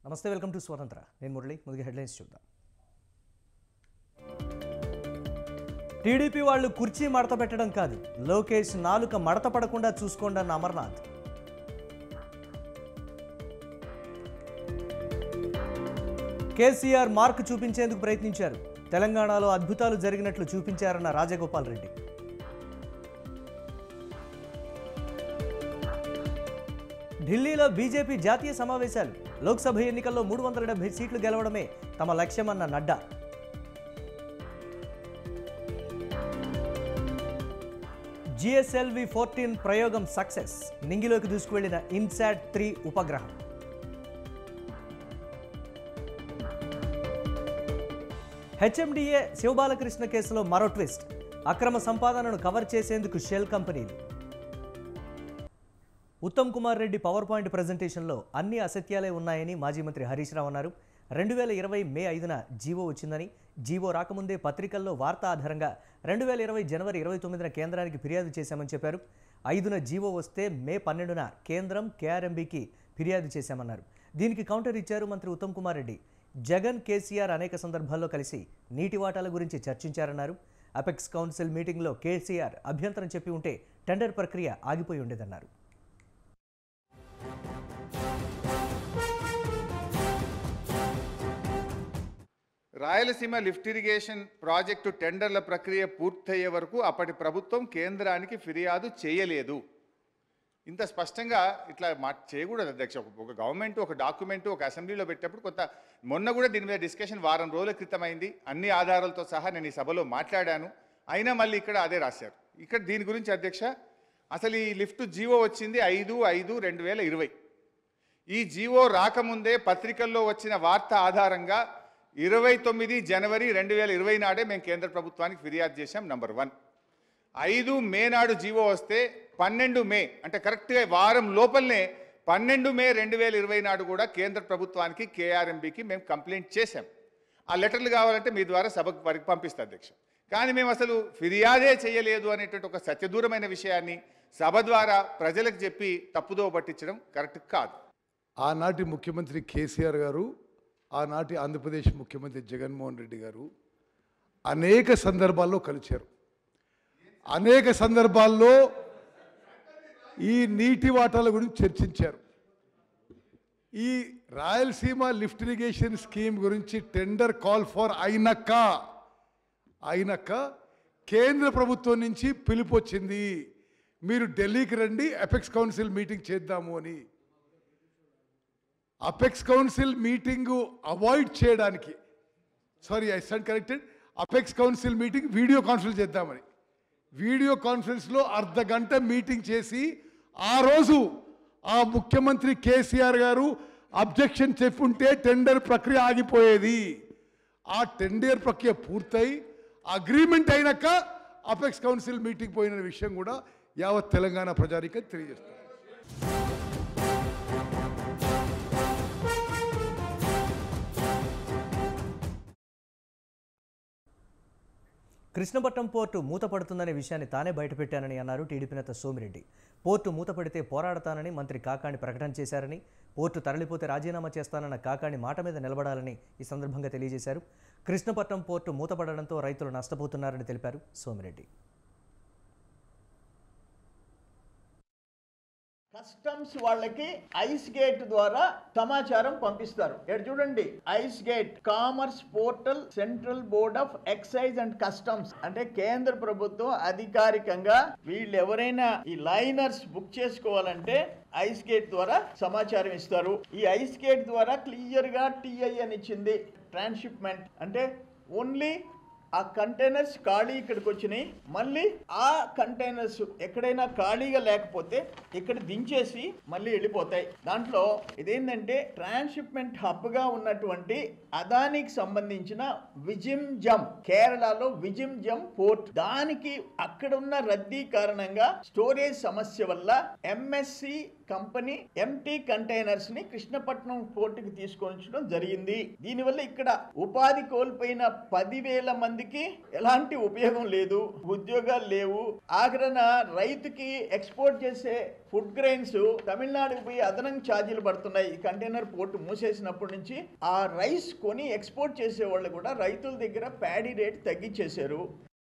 నమస్తే welcome to స్వతంత్ర నేను మురళి ముందుగా హెడ్లైన్స్ చూద్దాం టీడీపీ వాళ్ళు కుర్చీ మడత పెట్టడం కాదు లోకేష్ నాలుక మడత పడకుండా చూసుకోండి అన్న అమర్నాథ్ కేసీఆర్ మార్క్ చూపించేందుకు ప్రయత్నించారు తెలంగాణలో అద్భుతాలు జరిగినట్లు చూపించారన్న రాజగోపాల్ రెడ్డి ఢిల్లీలో బీజేపీ జాతీయ సమావేశాలు లోక్సభ ఎన్నికల్లో మూడు వందల డెబ్బై సీట్లు గెలవడమే తమ లక్ష్యమన్న నడ్డా జిఎస్ఎల్వి ఫోర్టీన్ ప్రయోగం సక్సెస్ నింగిలోకి దూసుకువెళ్లిన ఇన్సాట్ త్రీ ఉపగ్రహం హెచ్ఎండిఏ శివబాలకృష్ణ కేసులో మరో ట్విస్ట్ అక్రమ సంపాదనను కవర్ చేసేందుకు shell companies Uttam Kumar Reddy power point ప్రజెంటేషన్లో అన్ని అసత్యాలే ఉన్నాయని మాజీ మంత్రి హరీష్ రావు అన్నారు రెండు వేల ఇరవై మే ఐదున జీవో వచ్చిందని జీవో రాకముందే పత్రికల్లో వార్తా ఆధారంగా రెండు వేల ఇరవై జనవరి ఇరవై తొమ్మిదిన కేంద్రానికి ఫిర్యాదు చేశామని చెప్పారు ఐదున జీవో వస్తే మే పన్నెండున కేంద్రం కేఆర్ఎంబీకి ఫిర్యాదు చేశామన్నారు దీనికి కౌంటర్ ఇచ్చారు మంత్రి ఉత్తమ్ కుమార్ రెడ్డి జగన్ కేసీఆర్ అనేక సందర్భాల్లో కలిసి నీటి వాటాల గురించి చర్చించారన్నారు అపెక్స్ కౌన్సిల్ మీటింగ్లో కేసీఆర్ అభ్యంతరం చెప్పి ఉంటే టెండర్ ప్రక్రియ ఆగిపోయి ఉండేదన్నారు రాయలసీమ లిఫ్ట్ ఇరిగేషన్ ప్రాజెక్టు టెండర్ల ప్రక్రియ పూర్తయ్యే వరకు అప్పటి ప్రభుత్వం కేంద్రానికి ఫిర్యాదు చేయలేదు ఇంత స్పష్టంగా ఇట్లా మా చేయకూడదు అధ్యక్ష ఒక- ఒక గవర్నమెంట్ ఒక డాక్యుమెంట్ ఒక అసెంబ్లీలో పెట్టేప్పుడు కొంత మొన్న కూడా దీని మీద డిస్కషన్ వారం రోజుల క్రితం అయింది అన్ని ఆధారాలతో సహా నేను ఈ సభలో మాట్లాడాను అయినా మళ్ళీ ఇక్కడ అదే రాశారు ఇక్కడ దీని గురించి అధ్యక్ష అసలు ఈ లిఫ్ట్ జీవో వచ్చింది ఐదు ఐదు రెండు వేల ఇరవై ఈ జీవో రాకముందే పత్రికల్లో వచ్చిన వార్త ఆధారంగా ఇరవై తొమ్మిది జనవరి రెండు వేల ఇరవై నాడే మేము కేంద్ర ప్రభుత్వానికి ఫిర్యాదు చేశాం నంబర్ వన్ ఐదు మే నాడు జీవో వస్తే పన్నెండు మే అంటే కరెక్ట్గా వారం లోపలనే పన్నెండు మే రెండు వేల ఇరవై నాడు కూడా కేంద్ర ప్రభుత్వానికి కేఆర్ఎంబికి మేము కంప్లైంట్ చేశాం ఆ లెటర్లు కావాలంటే మీ ద్వారా సభకు వారికి పంపిస్తా అధ్యక్ష కానీ మేము అసలు ఫిర్యాదే చేయలేదు అనేటువంటి ఒక సత్యదూరమైన విషయాన్ని సభ ద్వారా ప్రజలకు చెప్పి తప్పుదో పట్టించడం కరెక్ట్ కాదు ఆనాటి ముఖ్యమంత్రి కేసీఆర్ గారు ఆనాటి ఆంధ్రప్రదేశ్ ముఖ్యమంత్రి జగన్మోహన్ రెడ్డి గారు అనేక సందర్భాల్లో కలిశారు అనేక సందర్భాల్లో ఈ నీటి వాటాల గురించి చర్చించారు ఈ రాయలసీమ లిఫ్ట్ ఇరిగేషన్ స్కీమ్ గురించి టెండర్ కాల్ ఫర్ అయినాక అయినాక కేంద్ర ప్రభుత్వం నుంచి పిలుపు వచ్చింది మీరు ఢిల్లీకి రండి అపెక్స్ కౌన్సిల్ మీటింగ్ చేద్దాము అని అపెక్స్ కౌన్సిల్ మీటింగు అవాయిడ్ చేయడానికి sorry I stand corrected apex council meeting video conference చేద్దామని వీడియో కాన్ఫరెన్స్లో అర్ధ గంట మీటింగ్ చేసి ఆ రోజు ఆ ముఖ్యమంత్రి కేసీఆర్ గారు అబ్జెక్షన్ చెప్పుంటే టెండర్ ప్రక్రియ ఆగిపోయేది ఆ టెండర్ ప్రక్రియ పూర్తయి అగ్రిమెంట్ అయినాక అపెక్స్ కౌన్సిల్ మీటింగ్ పోయిన విషయం కూడా యావత్ తెలంగాణ ప్రజానికి తెలియజేస్తారు కృష్ణపట్నం పోర్టు మూతపడుతుందనే విషయాన్ని తానే బయటపెట్టానని అన్నారు టీడీపీ నేత సోమిరెడ్డి పోర్టు మూతపడితే పోరాడతానని మంత్రి కాకాణి ప్రకటన చేశారని పోర్టు తరలిపోతే రాజీనామా చేస్తానన్న కాకాణి మాట మీద నిలబడాలని ఈ సందర్భంగా తెలియజేశారు కృష్ణపట్నం పోర్టు మూతపడడంతో రైతులు నష్టపోతున్నారని తెలిపారు సోమిరెడ్డి కస్టమ్స్ వాళ్ళకి ఐస్ గేట్ ద్వారా సమాచారం పంపిస్తారు ఇక్కడ చూడండి ICEGATE commerce portal central board of excise and customs అంటే కేంద్ర ప్రభుత్వం అధికారికంగా వీళ్ళు ఎవరైనా ఈ లైనర్స్ బుక్ చేసుకోవాలంటే ఐస్ గేట్ ద్వారా సమాచారం ఇస్తారు ఈ ఐస్ గేట్ ద్వారా క్లియర్ గా టిఐ అని ఇచ్చింది ట్రాన్స్షిప్మెంట్ అంటే ఓన్లీ ఆ కంటైనర్స్ ఖాళీ ఇక్కడికి వచ్చినాయి మళ్ళీ ఆ కంటైనర్స్ ఎక్కడైనా ఖాళీగా లేకపోతే ఇక్కడ దించేసి మళ్ళీ వెళ్ళిపోతాయి దాంట్లో ఇదేంటంటే ట్రాన్స్షిప్మెంట్ హబ్ గా ఉన్నటువంటి అదానికి సంబంధించిన విజిమ్ జమ్ కేరళలో విజిమ్ జమ్ పోర్ట్ దానికి అక్కడ ఉన్న రద్దీ కారణంగా స్టోరేజ్ సమస్య వల్ల ఎంఎస్సి కంపెనీ ఎంటీ కంటైనర్స్ ని కృష్ణపట్నం పోర్టుకి తీసుకొచ్చడం జరిగింది దీనివల్ల ఇక్కడ ఉపాధి కోల్పోయిన పదివేల మందికి ఎలాంటి ఉపయోగం లేదు ఉద్యోగాలు లేవు ఆఖరణ రైతుకి ఎక్స్పోర్ట్ చేసే ఫుడ్ గ్రెయిన్స్ తమిళనాడుకు పోయి అదనంగా ఛార్జీలు పడుతున్నాయి ఈ కంటైనర్ పోర్టు మూసేసినప్పటి నుంచి ఆ రైస్ కొని ఎక్స్పోర్ట్ చేసే వాళ్ళు కూడా రైతుల దగ్గర ప్యాడీ రేట్ తగ్గించేశారు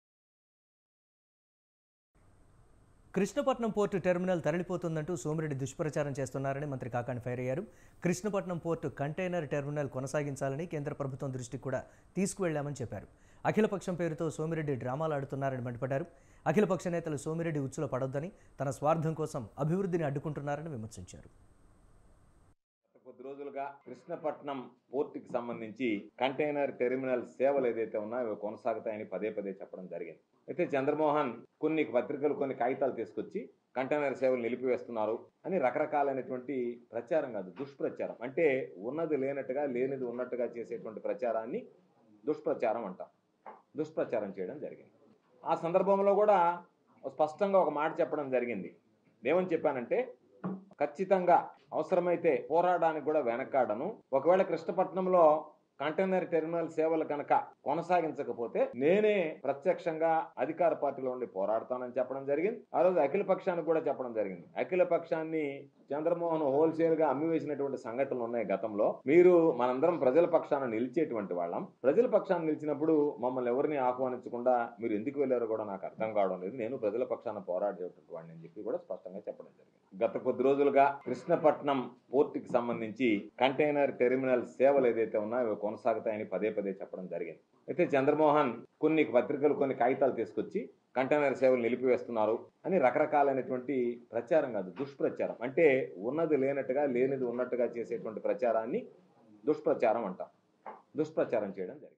కృష్ణపట్నం పోర్టు టెర్మినల్ తరలిపోతుందంటూ సోమిరెడ్డి దుష్ప్రచారం చేస్తున్నారని మంత్రి కాకాని ఫైర్ అయ్యారు కృష్ణపట్నం పోర్టు కంటైనర్ టెర్మినల్ కొనసాగించాలని కేంద్ర ప్రభుత్వం దృష్టికి కూడా తీసుకువెళ్లామని చెప్పారు అఖిలపక్షం పేరుతో సోమిరెడ్డి డ్రామాలు ఆడుతున్నారని మండిపడ్డారు అఖిలపక్ష నేతలు సోమిరెడ్డి ఉచ్చులో పడొద్దని తన స్వార్థం కోసం అభివృద్ధిని అడ్డుకుంటున్నారని విమర్శించారు గత కొద్ది రోజులుగా కృష్ణపట్నం పోర్టుకి సంబంధించి కంటైనర్ టెర్మినల్ సేవలు ఏదైతే ఉన్నాయో అవి కొనసాగుతాయని పదే పదే చెప్పడం జరిగింది అయితే చంద్రమోహన్ కొన్ని పత్రికలు కొన్ని కాగితాలు తీసుకొచ్చి కంటైనర్ సేవలు నిలిపివేస్తున్నారు అని రకరకాలైనటువంటి ప్రచారం కాదు దుష్ప్రచారం అంటే ఉన్నది లేనట్టుగా లేనిది ఉన్నట్టుగా చేసేటువంటి ప్రచారాన్ని దుష్ప్రచారం అంటాం దుష్ప్రచారం చేయడం జరిగింది ఆ సందర్భంలో కూడా స్పష్టంగా ఒక మాట చెప్పడం జరిగింది ఏమని చెప్పానంటే ఖచ్చితంగా అవసరమైతే పోరాడడానికి కూడా వెనకాడను ఒకవేళ కృష్ణపట్నంలో కంటైనర్ టెర్మినల్ సేవలు కనుక కొనసాగించకపోతే నేనే ప్రత్యక్షంగా అధికార పార్టీలో ఉండి పోరాడతానని చెప్పడం జరిగింది ఆ రోజు అఖిల పక్షానికి కూడా చెప్పడం జరిగింది అఖిల పక్షాన్ని చంద్రమోహన్ హోల్సేల్ గా అమ్మివేసినటువంటి సంఘటనలు ఉన్నాయి గతంలో మీరు మనందరం ప్రజల పక్షాన నిలిచేటువంటి వాళ్ళం ప్రజల పక్షాన నిలిచినప్పుడు మమ్మల్ని ఎవరిని ఆహ్వానించకుండా మీరు ఎందుకు వెళ్ళారో కూడా నాకు అర్థం కావడం లేదు నేను ప్రజల పక్షాన పోరాడేటువంటి వాడిని అని చెప్పి కూడా స్పష్టంగా చెప్పడం జరిగింది గత కొద్ది రోజులుగా కృష్ణపట్నం పోర్టుకి సంబంధించి కంటైనర్ టెర్మినల్ సేవలు ఏదైతే ఉన్నాయో అవి కొనసాగుతాయని పదే పదే చెప్పడం జరిగింది అయితే చంద్రమోహన్ కొన్ని పత్రికలు కొన్ని కాగితాలు తీసుకొచ్చి కంటైనర్ సేవలు నిలిపివేస్తున్నారు అని రకరకాలైనటువంటి ప్రచారం కాదు దుష్ప్రచారం అంటే ఉన్నది లేనట్టుగా లేనిది ఉన్నట్టుగా చేసేటువంటి ప్రచారాన్ని దుష్ప్రచారం అంటాం దుష్ప్రచారం చేయడం జరిగింది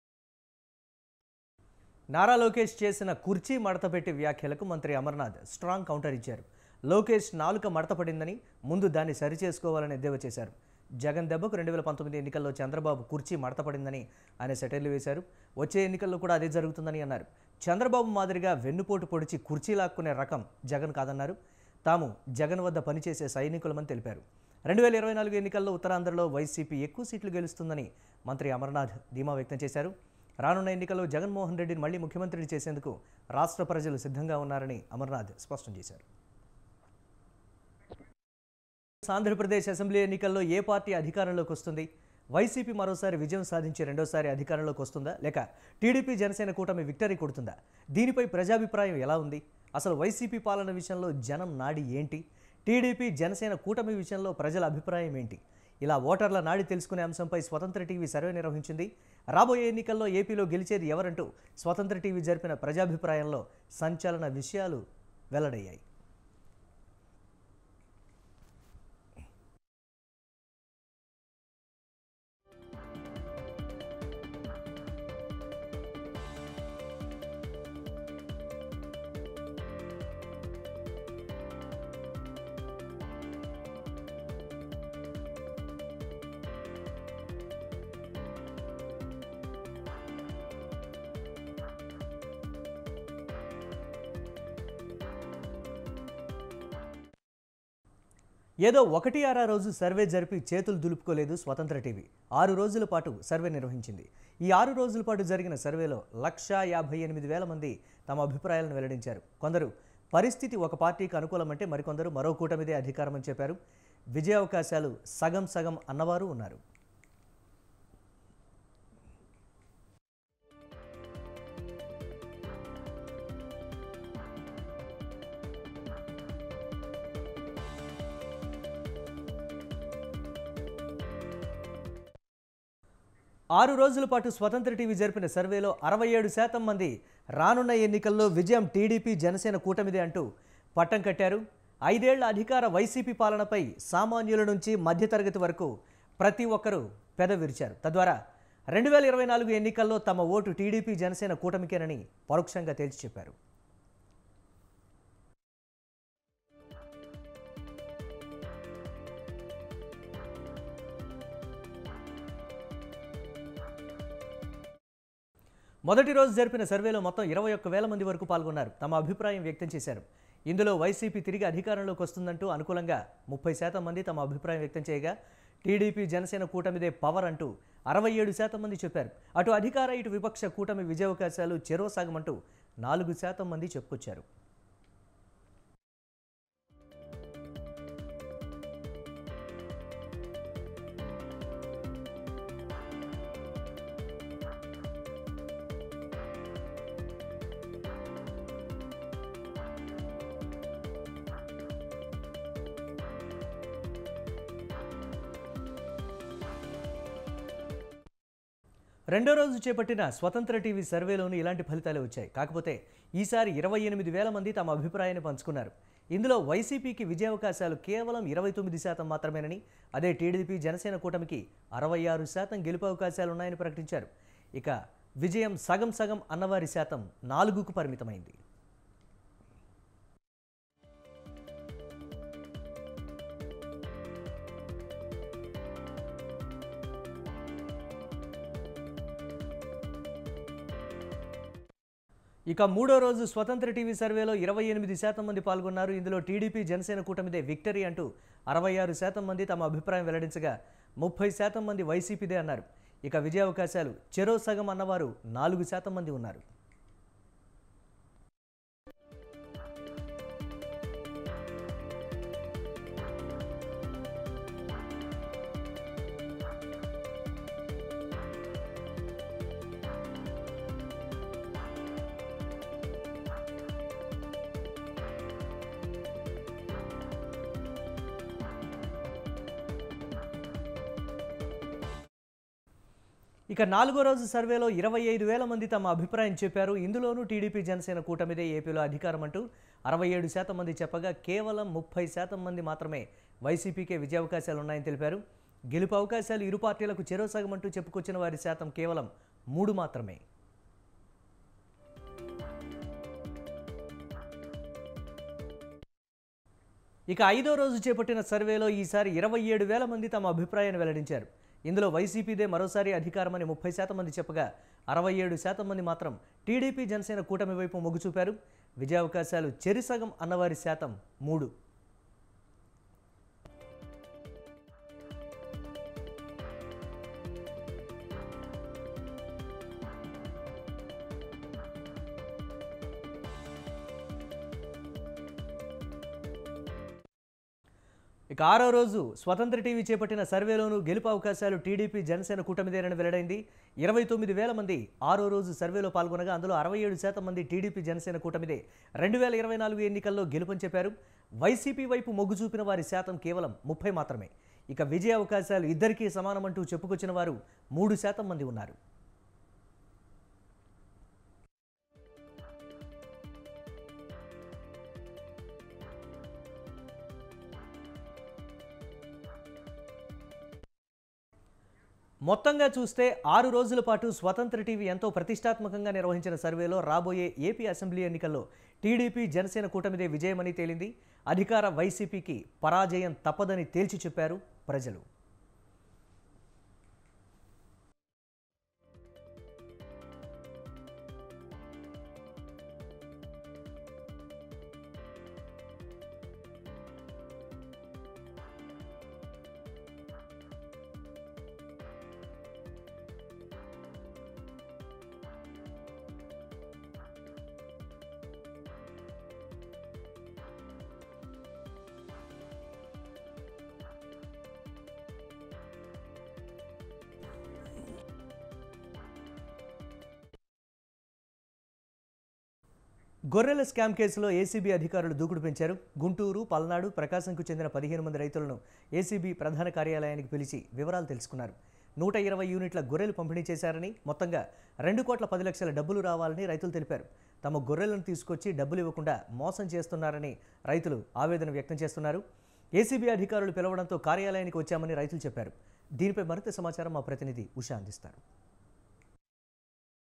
నారా లోకేష్ చేసిన కుర్చీ మడతపెట్టి వ్యాఖ్యలకు మంత్రి అమర్నాథ్ స్ట్రాంగ్ కౌంటర్ ఇచ్చారు లోకేష్ నాలుక మడతపడిందని ముందు దాన్ని సరిచేసుకోవాలని ఎద్దేవా చేశారు జగన్ దెబ్బకు రెండు వేల పంతొమ్మిది ఎన్నికల్లో చంద్రబాబు కుర్చీ మడతపడిందని ఆయన సెటైర్లు వేశారు వచ్చే ఎన్నికల్లో కూడా అదే జరుగుతుందని అన్నారు చంద్రబాబు మాదిరిగా వెన్నుపోటు పొడిచి కుర్చీ లాక్కునే రకం జగన్ కాదన్నారు తాము జగన్ వద్ద పనిచేసే సైనికులమని తెలిపారు రెండు వేల ఇరవై నాలుగు ఎన్నికల్లో ఉత్తరాంధ్రలో వైసీపీ ఎక్కువ సీట్లు గెలుస్తుందని మంత్రి అమర్నాథ్ ధీమా వ్యక్తం చేశారు రానున్న ఎన్నికల్లో జగన్మోహన్ రెడ్డిని మళ్లీ ముఖ్యమంత్రిని చేసేందుకు రాష్ట్ర ప్రజలు సిద్ధంగా ఉన్నారని అమర్నాథ్ స్పష్టం చేశారు ఆంధ్రప్రదేశ్ అసెంబ్లీ ఎన్నికల్లో ఏ పార్టీ అధికారంలోకి వస్తుంది వైసీపీ మరోసారి విజయం సాధించి రెండోసారి అధికారంలోకి వస్తుందా లేక టీడీపీ జనసేన కూటమి విక్టరీ కొడుతుందా దీనిపై ప్రజాభిప్రాయం ఎలా ఉంది అసలు వైసీపీ పాలన విషయంలో జనం నాడి ఏంటి టీడీపీ జనసేన కూటమి విషయంలో ప్రజల అభిప్రాయం ఏంటి ఇలా ఓటర్ల నాడి తెలుసుకునే అంశంపై స్వతంత్ర టీవీ సర్వే నిర్వహించింది రాబోయే ఎన్నికల్లో ఏపీలో గెలిచేది ఎవరంటూ స్వతంత్ర టీవీ జరిపిన ప్రజాభిప్రాయంలో సంచలన విషయాలు వెల్లడయ్యాయి ఏదో ఒకటి ఆరా రోజు సర్వే జరిపి చేతులు దులుపుకోలేదు స్వతంత్ర టీవీ ఆరు రోజుల పాటు సర్వే నిర్వహించింది ఈ ఆరు రోజుల పాటు జరిగిన సర్వేలో లక్షా యాభై ఎనిమిది వేల మంది తమ అభిప్రాయాలను వెల్లడించారు కొందరు పరిస్థితి ఒక పార్టీకి అనుకూలమంటే మరికొందరు మరో కూటమిదే అధికారమని చెప్పారు విజయావకాశాలు సగం సగం అన్నవారు ఉన్నారు ఆరు రోజుల పాటు స్వతంత్ర టీవీ జరిపిన సర్వేలో అరవై ఏడు శాతం మంది రానున్న ఎన్నికల్లో విజయం టీడీపీ జనసేన కూటమిదే అంటూ పట్టం కట్టారు ఐదేళ్ల అధికార వైసీపీ పాలనపై సామాన్యుల నుంచి మధ్యతరగతి వరకు ప్రతి ఒక్కరూ పెద విరిచారు తద్వారా రెండు వేల ఇరవై నాలుగు ఎన్నికల్లో తమ ఓటు టీడీపీ జనసేన కూటమికేనని పరోక్షంగా తేల్చి చెప్పారు మొదటి రోజు జరిపిన సర్వేలో మొత్తం ఇరవై ఒక్క వేల మంది వరకు పాల్గొన్నారు తమ అభిప్రాయం వ్యక్తం చేశారు ఇందులో వైసీపీ తిరిగి అధికారంలోకి వస్తుందంటూ అనుకూలంగా ముప్పై శాతం మంది తమ అభిప్రాయం వ్యక్తం చేయగా టీడీపీ జనసేన కూటమిదే పవర్ అంటూ అరవై ఏడు శాతం మంది చెప్పారు అటు అధికార ఇటు విపక్ష కూటమి విజయావకాశాలు చెరో సాగమంటూ నాలుగు శాతం మంది చెప్పుకొచ్చారు రెండో రోజు చేపట్టిన స్వతంత్ర టీవీ సర్వేలోనూ ఇలాంటి ఫలితాలే వచ్చాయి కాకపోతే ఈసారి ఇరవై ఎనిమిది వేల మంది తమ అభిప్రాయాన్ని పంచుకున్నారు ఇందులో వైసీపీకి విజయావకాశాలు కేవలం ఇరవై తొమ్మిది శాతం మాత్రమేనని అదే టీడీపీ జనసేన కూటమికి అరవై ఆరు శాతం గెలుపు అవకాశాలు ఉన్నాయని ప్రకటించారు ఇక విజయం సగం సగం అన్నవారి శాతం నాలుగుకు పరిమితమైంది ఇక మూడో రోజు స్వతంత్ర టీవీ సర్వేలో ఇరవై ఎనిమిది శాతం మంది పాల్గొన్నారు ఇందులో టీడీపీ జనసేన కూటమిదే విక్టరీ అంటూ అరవై ఆరు శాతం మంది తమ అభిప్రాయం వెల్లడించగా ముప్పై శాతం మంది వైసీపీదే అన్నారు ఇక విజయావకాశాలు చెరో సగం అన్నవారు నాలుగు శాతం మంది ఉన్నారు ఇక నాలుగో రోజు సర్వేలో ఇరవై ఐదు వేల మంది తమ అభిప్రాయం చెప్పారు ఇందులోనూ టీడీపీ జనసేన కూటమిదే ఏపీలో అధికారం అంటూ అరవై ఏడు శాతం మంది చెప్పగా కేవలం ముప్పై శాతం మంది మాత్రమే వైసీపీకే విజయావకాశాలు ఉన్నాయని తెలిపారు గెలుపు అవకాశాలు ఇరు పార్టీలకు చెరో సగం అంటూ చెప్పుకొచ్చిన వారి శాతం కేవలం మూడు మాత్రమే ఇక ఐదో రోజు చేపట్టిన సర్వేలో ఈసారి ఇరవై ఏడు వేల మంది తమ అభిప్రాయాన్ని వెల్లడించారు ఇందులో వైసీపీదే మరోసారి అధికారమని ముప్పై శాతం మంది చెప్పగా అరవై ఏడు శాతం మంది మాత్రం టీడీపీ జనసేన కూటమి వైపు మొగ్గు చూపారు విజయావకాశాలు చెరిసగం అన్నవారి శాతం మూడు ఇక ఆరో రోజు స్వతంత్ర టీవీ చేపట్టిన సర్వేలోనూ గెలుపు అవకాశాలు టీడీపీ జనసేన కూటమిదేనని వెల్లడైంది ఇరవై తొమ్మిది వేల మంది ఆరో రోజు సర్వేలో పాల్గొనగా అందులో అరవై ఏడు శాతం మంది టీడీపీ జనసేన కూటమిదే రెండు వేల ఇరవై నాలుగు ఎన్నికల్లో గెలుపని చెప్పారు వైసీపీ వైపు మొగ్గు చూపిన వారి శాతం కేవలం ముప్పై మాత్రమే ఇక విజయ అవకాశాలు ఇద్దరికీ సమానమంటూ చెప్పుకొచ్చిన వారు మూడు శాతం మంది ఉన్నారు మొత్తంగా చూస్తే ఆరు రోజుల పాటు స్వతంత్ర టీవీ ఎంతో ప్రతిష్టాత్మకంగా నిర్వహించిన సర్వేలో రాబోయే ఏపీ అసెంబ్లీ ఎన్నికల్లో టీడీపీ జనసేన కూటమిదే విజయమని తేలింది అధికార వైసీపీకి పరాజయం తప్పదని తేల్చి చెప్పారు ప్రజలు గొర్రెల స్కామ్ కేసులో ఏసీబీ అధికారులు దూకుడు పెంచారు గుంటూరు పల్నాడు ప్రకాశంకు చెందిన పదిహేను మంది రైతులను ఏసీబీ ప్రధాన కార్యాలయానికి పిలిచి వివరాలు తెలుసుకున్నారు నూట ఇరవై యూనిట్ల గొర్రెలు పంపిణీ చేశారని మొత్తంగా రెండు కోట్ల పది లక్షల డబ్బులు రావాలని రైతులు తెలిపారు తమ గొర్రెలను తీసుకొచ్చి డబ్బులు ఇవ్వకుండా మోసం చేస్తున్నారని రైతులు ఆవేదన వ్యక్తం చేస్తున్నారు ఏసీబీ అధికారులు పిలవడంతో కార్యాలయానికి వచ్చామని రైతులు చెప్పారు దీనిపై మరింత సమాచారం మా ప్రతినిధి ఉషా అందిస్తారు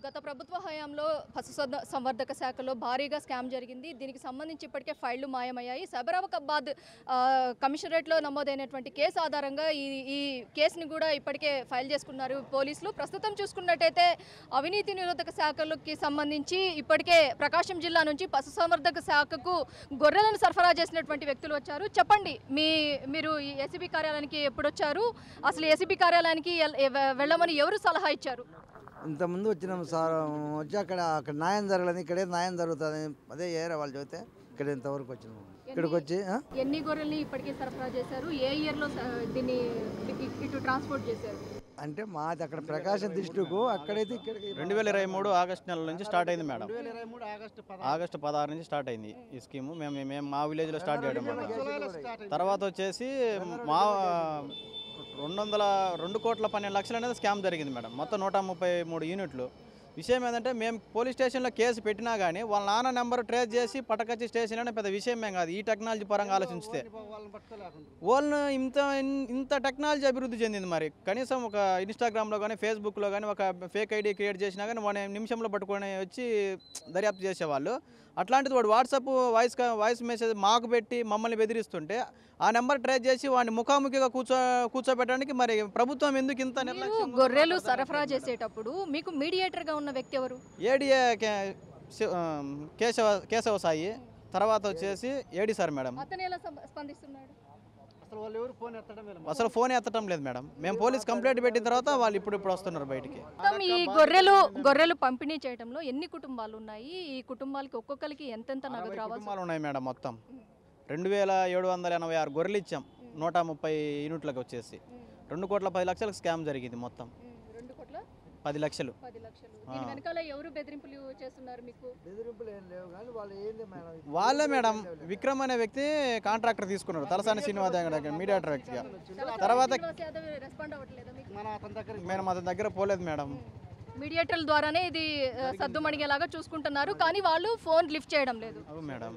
గత ప్రభుత్వ హయాంలో పశు సంద- సంవర్ధక శాఖలో భారీగా స్కామ్ జరిగింది దీనికి సంబంధించి ఇప్పటికే ఫైళ్లు మాయమయ్యాయి సబరాబాద్ ఆ, కమిషనరేట్లో నమోదైనటువంటి కేసు ఆధారంగా ఈ ఈ కేసుని కూడా ఇప్పటికే ఫైల్ చేసుకున్నారు పోలీసులు ప్రస్తుతం చూసుకున్నట్టయితే అవినీతి నిరోధక శాఖలకి సంబంధించి ఇప్పటికే ప్రకాశం జిల్లా నుంచి పశు సంవర్ధక శాఖకు గొర్రెలను సరఫరా చేసినటువంటి వ్యక్తులు వచ్చారు చెప్పండి మీ మీరు ఈ ఏసీబీ కార్యాలయానికి ఎప్పుడు వచ్చారు అసలు ఏసీబీ కార్యాలయానికి ఎల్- ఎ- వెళ్ళమని ఎవరు సలహా ఇచ్చారు ఇంతకుముందు వచ్చినాం సార్ వచ్చి అక్కడ అక్కడ న్యాయం జరగలేదు ఇక్కడే న్యాయం జరుగుతుంది అదే ఏరే వాళ్ళు చెబితే ఇక్కడ ఇంతవరకు వచ్చినాం ఇక్కడికి వచ్చి ఆ? ఎన్ని గొర్రెల్ని ఇప్పటికే సరఫరా చేశారు ఏ ఇయర్లో స- దీన్ని ఇ- ఇటు ట్రాన్స్పోర్ట్ చేశారు అంటే మాది అక్కడ ప్రకాశం డిస్టిక్ అక్కడైతే ఇక్కడికి రెండు వేల ఇరవై మూడు ఆగస్టు నెల నుంచి స్టార్ట్ అయింది మేడం ఆగస్టు పదహారు నుంచి స్టార్ట్ అయింది ఈ స్కీమ్ మేము మేము మా విలేజ్లో స్టార్ట్ చేయడం మేడం తర్వాత వచ్చేసి మా రెండు వందల రెండు కోట్ల పన్నెండు లక్షలు అనేది స్కామ్ జరిగింది మేడం మొత్తం నూట ముప్పై మూడు యూనిట్లు విషయం ఏంటంటే మేము పోలీస్ స్టేషన్లో కేసు పెట్టినా కానీ వాళ్ళ నాన్న నెంబర్ ట్రేస్ చేసి పట్టకచ్చి స్టేషన్ అనే పెద్ద విషయం ఏం కాదు ఈ టెక్నాలజీ పరంగా ఆలోచిస్తే వాళ్ళను ఇంత ఇంత టెక్నాలజీ అభివృద్ధి చెందింది మరి కనీసం ఒక ఇన్స్టాగ్రామ్లో కానీ ఫేస్బుక్లో కానీ ఒక ఫేక్ ఐడి క్రియేట్ చేసినా కానీ వాడిని నిమిషంలో పట్టుకొని వచ్చి దర్యాప్తు చేసేవాళ్ళు అట్లాంటిది వాడు వాట్సాప్ వాయిస్ కా- వాయిస్ మెసేజ్ మాకు పెట్టి మమ్మల్ని బెదిరిస్తుంటే ఆ నెంబర్ ట్రేస్ చేసి వాడిని ముఖాముఖిగా కూర్చో కూర్చోబెట్టడానికి మరి ప్రభుత్వం ఎందుకు ఇంత మీరు నిర్లక్ష్యం గొర్రెలు సరఫరా చేసేటప్పుడు మీకు మీడియేటర్గా ఉన్న వ్యక్తి ఎవరు ఏడిఏ కే- శి- ఆ, కేశవ కేశవ సాయి తర్వాత వచ్చేసి ఏడి సార్ మేడం అతను ఎలా స్ప- స్పందిస్తున్నాడు అసలు ఫోన్ ఎత్తడం లేదు మేడం మేము పోలీస్ కంప్లైంట్ పెట్టిన తర్వాత వాళ్ళు ఇప్పుడు ఇప్పుడు వస్తున్నారు బయటికి మొత్తం ఈ గొర్రెలు గొర్రెలు పంపిణీ చేయడంలో ఎన్ని కుటుంబాలు ఉన్నాయి ఈ కుటుంబాలకి ఒక్కొక్కరికి ఎంతెంత నగదు అరవై రావాలి కుటుంబాలు ఉన్నాయి మేడం మొత్తం రెండు వేల ఏడు వందల ఎనభై ఆరు గొర్రెలు ఇచ్చాం నూట ముప్పై యూనిట్లకు వచ్చేసి రెండు కోట్ల పది లక్షలకు స్కామ్ జరిగింది మొత్తం రెండు కోట్ల పది లక్షలు పది లక్షలు దీని వెనకాల ఎవరు బెదిరింపులు చేస్తున్నారు మీకు బెదిరింపులు ఏం లేవు కానీ వాళ్ళు ఏంది మేడం ఇది? వాళ్ళే మేడం విక్రమ్ అనే వ్యక్తి కాంట్రాక్టర్ తీసుకున్నారు తలసాని శ్రీనివాస్ దగ్గర మీడియాటర్ వ్యక్తిగా తర్వాత శ్రీనివాస్ యాదవ్ రెస్పాండ్ అవ్వట్లేదా మీకు మేము అతని దగ్గర పోలేదు మేడం మీడియేటర్ల ద్వారానే ఇది ఆ, సద్దుమణిగేలాగా చూసుకుంటున్నారు కానీ వాళ్ళు ఫోన్ లిఫ్ట్ చేయడం లేదు అవును madam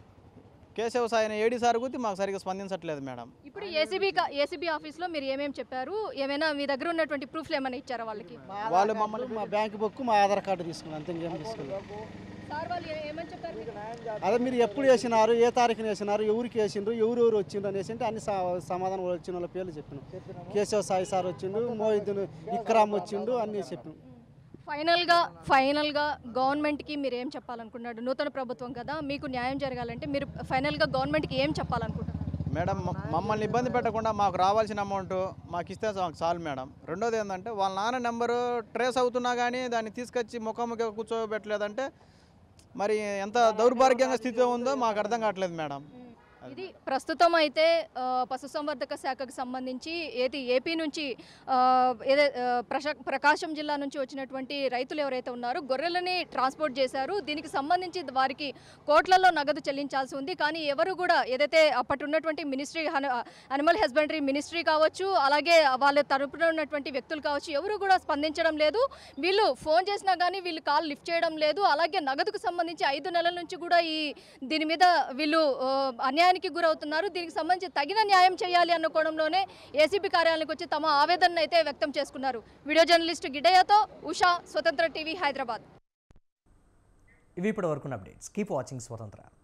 Keshava Sai AD sir గురించి మాకు సరిగ్గా స్పందించట్లేదు మేడం ఇప్పుడు ఏసీబీ ఏసీబీ ఆఫీస్లో మీరు ఏమేమి చెప్పారు ఏమైనా మీ దగ్గర ఉన్నటువంటి ప్రూఫ్లు ఏమైనా ఇచ్చారా వాళ్ళకి వాళ్ళు మమ్మల్ని మా బ్యాంక్ బుక్ మా ఆధార్ కార్డు తీసుకున్నాను అంతే ఇంకేం తీసుకున్నాను సార్ వాళ్ళు ఏ- ఏమని చెప్పారు మీకు? అదే మీరు ఎప్పుడు వేసినారు ఏ తారీఖున వేసినారు ఎవరికి వేసిండ్రు ఎవరు ఎవరు వచ్చిండ్రు అనేసి అంటే అన్ని సా- సమాధానం వచ్చిన వాళ్ళ పేర్లు చెప్పినాం కేశవ సాయి సార్ వచ్చిండు మోహిద్దీన్ ఇక్రామ్ వచ్చిండు అన్నీ చెప్పినాం ఫైనల్గా ఫైనల్గా గవర్నమెంట్కి మీరు ఏం చెప్పాలనుకున్నాడు నూతన ప్రభుత్వం కదా మీకు న్యాయం జరగాలంటే మీరు ఫైనల్గా గవర్నమెంట్కి ఏం చెప్పాలనుకుంటున్నారు మేడం మ- మమ్మల్ని ఇబ్బంది పెట్టకుండా మాకు రావాల్సిన అమౌంట్ మాకు ఇస్తే మాకు చాలు మేడం రెండోది ఏంటంటే వాళ్ళ నాన్న నెంబరు ట్రేస్ అవుతున్నా కానీ దాన్ని తీసుకొచ్చి ముఖాముఖిగా కూర్చోబెట్టలేదంటే మరి ఎంత దౌర్భాగ్యంగా స్థితిలో ఉందో మాకు అర్థం కావట్లేదు మేడం ఇది ప్రస్తుతం అయితే ఆ, పశుసంవర్ధక శాఖకు సంబంధించి ఏది ఏపీ నుంచి ఆ, ఏదే ఆ, ప్రశ- ప్రకాశం జిల్లా నుంచి వచ్చినటువంటి రైతులు ఎవరైతే ఉన్నారో గొర్రెలని ట్రాన్స్పోర్ట్ చేశారు దీనికి సంబంధించి వారికి కోట్లలో నగదు చెల్లించాల్సి ఉంది కానీ ఎవరు కూడా ఏదైతే అప్పటి ఉన్నటువంటి మినిస్ట్రీ అనిమల్ హస్బెండరీ మినిస్ట్రీ కావచ్చు అలాగే వాళ్ళ తరపున ఉన్నటువంటి వ్యక్తులు కావచ్చు ఎవరు కూడా స్పందించడం లేదు వీళ్ళు ఫోన్ చేసినా కానీ వీళ్ళు కాల్ లిఫ్ట్ చేయడం లేదు అలాగే నగదుకు సంబంధించి ఐదు నెలల నుంచి కూడా ఈ దీని మీద వీళ్ళు ఆ, అన్యాయానికి గురవుతున్నారు దీనికి సంబంధించి తగిన న్యాయం చేయాలి అన్న కోణంలోనే ఏసీబీ కార్యాలయానికి వచ్చి తమ ఆవేదన అయితే వ్యక్తం చేసుకున్నారు వీడియో జర్నలిస్ట్ గిడ్డయ్యతో ఉషా స్వతంత్ర టీవీ హైదరాబాద్ ఇవి ఇప్పటి వరకున్న అప్డేట్స్ కీప్ వాచింగ్ స్వతంత్ర